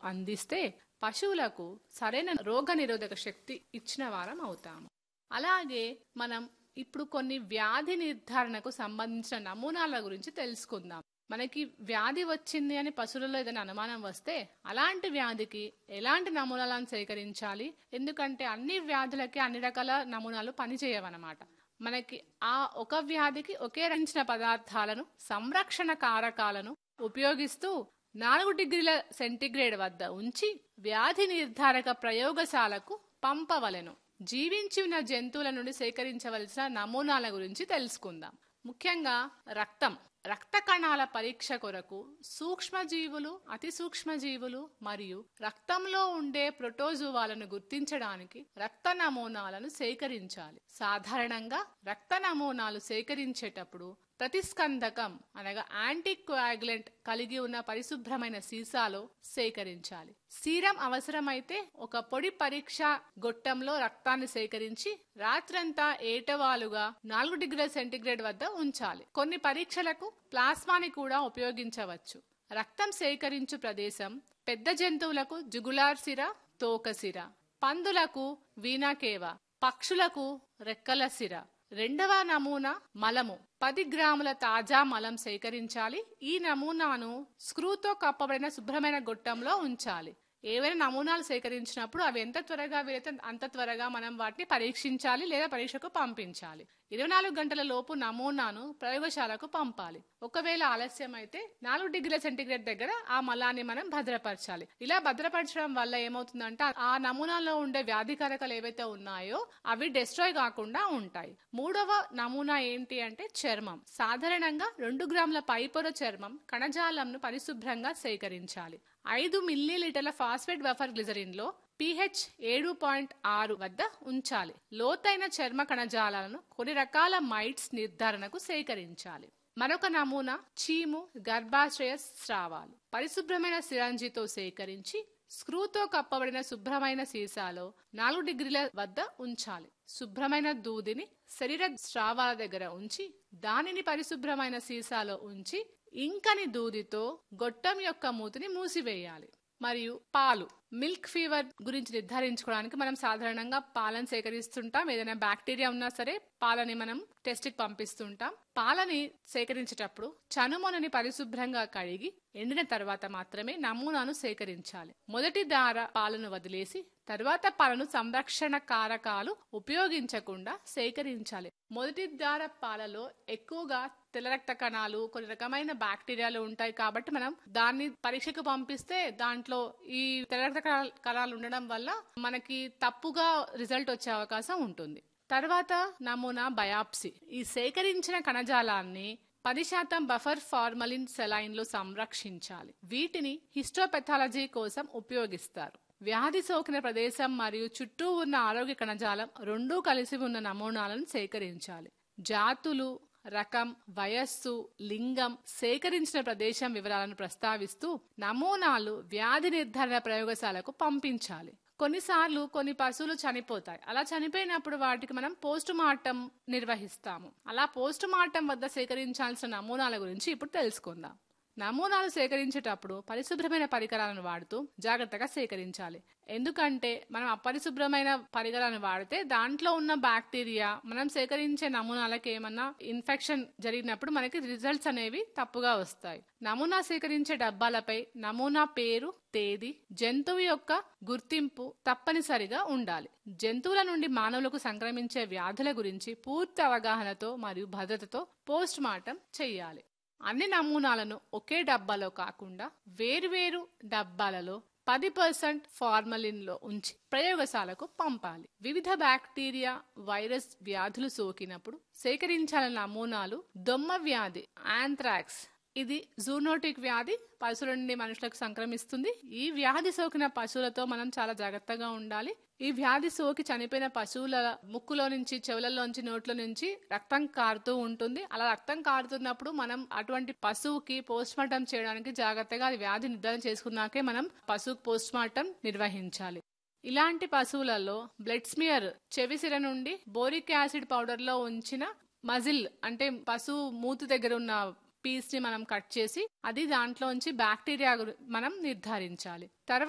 అందిస్తే పశువులకు సరైన రోగ నిరోధక శక్తి ఇచ్చిన వారం అవుతాము అలాగే మనం ఇప్పుడు కొన్ని వ్యాధి నిర్ధారణకు సంబంధించిన నమూనాల గురించి తెలుసుకుందాం మనకి వ్యాధి వచ్చింది అని పశువులలో ఏదైనా అనుమానం వస్తే అలాంటి వ్యాధికి ఎలాంటి నమూనాలను సేకరించాలి ఎందుకంటే అన్ని వ్యాధులకి అన్ని రకాల నమూనాలు పనిచేయవన్నమాట మనకి ఆ ఒక వ్యాధికి ఒకే రంచిన పదార్థాలను సంరక్షణ కారకాలను ఉపయోగిస్తూ నాలుగు డిగ్రీల సెంటీగ్రేడ్ వద్ద ఉంచి వ్యాధి నిర్ధారక ప్రయోగశాలకు పంపవలెను జీవించి ఉన్న జంతువుల నుండి సేకరించవలసిన నమూనాల గురించి తెలుసుకుందాం ముఖ్యంగా రక్తం రక్త కణాల పరీక్ష కొరకు సూక్ష్మజీవులు అతి సూక్ష్మజీవులు మరియు రక్తంలో ఉండే ప్రోటోజువాలను గుర్తించడానికి రక్త నమూనాలను సేకరించాలి సాధారణంగా రక్త నమూనాలు సేకరించేటప్పుడు ప్రతిస్కందకం అనగా యాంటీకోయాగులెంట్ కలిగి ఉన్న పరిశుభ్రమైన సీసాలో సేకరించాలి సీరం అవసరమైతే ఒక పొడి పరీక్ష గొట్టంలో రక్తాన్ని సేకరించి రాత్రంతా ఏటవాలుగా నాలుగు డిగ్రీల సెంటీగ్రేడ్ వద్ద ఉంచాలి కొన్ని పరీక్షలకు ప్లాస్మాని కూడా ఉపయోగించవచ్చు రక్తం సేకరించు ప్రదేశం పెద్ద జంతువులకు జుగులార్ సిర తోక సిర పందులకు వీణాకేవ పక్షులకు రెక్కల సిర రెండవ నమూనా మలము పది గ్రాముల తాజా మలం సేకరించాలి ఈ నమూనాను స్క్రూతో కప్పబడిన శుభ్రమైన గొట్టంలో ఉంచాలి ఏవైనా నమూనాలు సేకరించినప్పుడు అవి ఎంత త్వరగా వీలైతే అంత త్వరగా మనం వాటిని పరీక్షించాలి లేదా పరీక్షకు పంపించాలి ఇరవై నాలుగు గంటల లోపు నమూనాను ప్రయోగశాలకు పంపాలి ఒకవేళ ఆలస్యం అయితే నాలుగు డిగ్రీల సెంటీగ్రేడ్ దగ్గర ఆ మలాన్ని మనం భద్రపరచాలి ఇలా భద్రపరచడం వల్ల ఏమవుతుందంటే ఆ నమూనాలో ఉండే వ్యాధికారకాలు ఏవైతే ఉన్నాయో అవి డెస్ట్రాయ్ కాకుండా ఉంటాయి మూడవ నమూనా ఏంటి అంటే చర్మం సాధారణంగా రెండు గ్రాముల పైపొర చర్మం కణజాలంను పరిశుభ్రంగా సేకరించాలి ఐదు మిల్లీ లీటర్ల ఫాస్ఫేట్ బఫర్ గ్లిజరిన్ లో పిహెచ్ ఏడు పాయింట్ ఆరు వద్ద ఉంచాలి లోతైన చర్మ కణజాలాలను కొన్ని రకాల మైట్స్ నిర్ధారణకు సేకరించాలి మరొక నమూనా చీము గర్భాశయ స్రావాలు పరిశుభ్రమైన సిరంజితో సేకరించి స్క్రూతో కప్పబడిన శుభ్రమైన సీసాలో నాలుగు డిగ్రీల వద్ద ఉంచాలి శుభ్రమైన దూదిని శరీర స్రావాల దగ్గర ఉంచి దానిని పరిశుభ్రమైన సీసాలో ఉంచి ఇంకని దూదితో గొట్టం యొక్క మూతిని మూసివేయాలి మరియు పాలు మిల్క్ ఫీవర్ గురించి నిర్ధారించుకోవడానికి మనం సాధారణంగా పాలను సేకరిస్తుంటాం ఏదైనా బ్యాక్టీరియా ఉన్నా సరే పాలని మనం టెస్ట్ కి పంపిస్తుంటాం పాలని సేకరించేటప్పుడు చనుమొనని పరిశుభ్రంగా కడిగి ఎండిన తర్వాత మాత్రమే నమూనాను సేకరించాలి మొదటి దార పాలను వదిలేసి తర్వాత పాలను సంరక్షణ కారకాలు ఉపయోగించకుండా సేకరించాలి మొదటి దార పాలలో ఎక్కువగా తెల్ల రక్త కణాలు కొన్ని రకమైన బ్యాక్టీరియాలు ఉంటాయి కాబట్టి మనం దాన్ని పరీక్షకు పంపిస్తే దాంట్లో ఈ తెల్ల రక్త కణాలు ఉండడం వల్ల మనకి తప్పుగా రిజల్ట్ వచ్చే అవకాశం ఉంటుంది తర్వాత నమూనా బయాప్సీ ఈ సేకరించిన కణజాలాన్ని పది శాతం బఫర్ ఫార్మలిన్ సెలైన్ లో సంరక్షించాలి వీటిని హిస్టోపెథాలజీ కోసం ఉపయోగిస్తారు వ్యాధి సోకిన ప్రదేశం మరియు చుట్టూ ఉన్న ఆరోగ్య కణజాలం రెండూ కలిసి ఉన్న నమూనాలను సేకరించాలి జాతులు రకం వయస్సు లింగం సేకరించిన ప్రదేశం వివరాలను ప్రస్తావిస్తూ నమూనాలు వ్యాధి నిర్ధారణ ప్రయోగశాలకు పంపించాలి కొన్నిసార్లు కొన్ని పశువులు చనిపోతాయి అలా చనిపోయినప్పుడు వాటికి మనం పోస్ట్ మార్టం నిర్వహిస్తాము అలా పోస్ట్ మార్టం వద్ద సేకరించాల్సిన నమూనాల గురించి ఇప్పుడు తెలుసుకుందాం నమూనాలు సేకరించేటప్పుడు పరిశుభ్రమైన పరికరాలను వాడుతూ జాగ్రత్తగా సేకరించాలి ఎందుకంటే మనం అపరిశుభ్రమైన పరికరాలను వాడితే దాంట్లో ఉన్న బ్యాక్టీరియా మనం సేకరించే నమూనాలకి ఏమన్నా ఇన్ఫెక్షన్ జరిగినప్పుడు మనకి రిజల్ట్స్ అనేవి తప్పుగా వస్తాయి నమూనా సేకరించే డబ్బాలపై నమూనా పేరు తేదీ జంతువు యొక్క గుర్తింపు తప్పనిసరిగా ఉండాలి జంతువుల నుండి మానవులకు సంక్రమించే వ్యాధుల గురించి పూర్తి అవగాహనతో మరియు భద్రతతో పోస్ట్ మార్టం చెయ్యాలి అన్ని నమూనాలను ఒకే డబ్బాలో కాకుండా వేరువేరు డబ్బాలలో పది పర్సెంట్ ఫార్మలిన్ లో ఉంచి ప్రయోగశాలకు పంపాలి వివిధ బ్యాక్టీరియా వైరస్ వ్యాధులు సోకినప్పుడు సేకరించాలని నమూనాలు దొమ్మ వ్యాధి ఆంథ్రాక్స్ ఇది జూనోటిక్ వ్యాధి పశువుల నుండి మనుషులకు సంక్రమిస్తుంది ఈ వ్యాధి సోకిన పశువులతో మనం చాలా జాగ్రత్తగా ఉండాలి ఈ వ్యాధి సోకి చనిపోయిన పశువుల ముక్కులో నుంచి చెవులలో నోట్ల నుంచి రక్తం కారుతూ ఉంటుంది అలా రక్తం కారుతున్నప్పుడు మనం అటువంటి పశువుకి పోస్ట్ మార్టం చేయడానికి జాగ్రత్తగా అది వ్యాధి నిర్ధారణ చేసుకున్నాకే మనం పశువుకి పోస్ట్ మార్టం నిర్వహించాలి ఇలాంటి పశువులలో బ్లడ్ స్మియర్ చెవిసిర నుండి బోరిక్ యాసిడ్ పౌడర్ లో ఉంచిన మజిల్ అంటే పశువు మూతి దగ్గర ఉన్న పీస్ ని మనం కట్ చేసి అది దాంట్లోంచి బ్యాక్టీరియా మనం నిర్ధారించాలి తర్వాత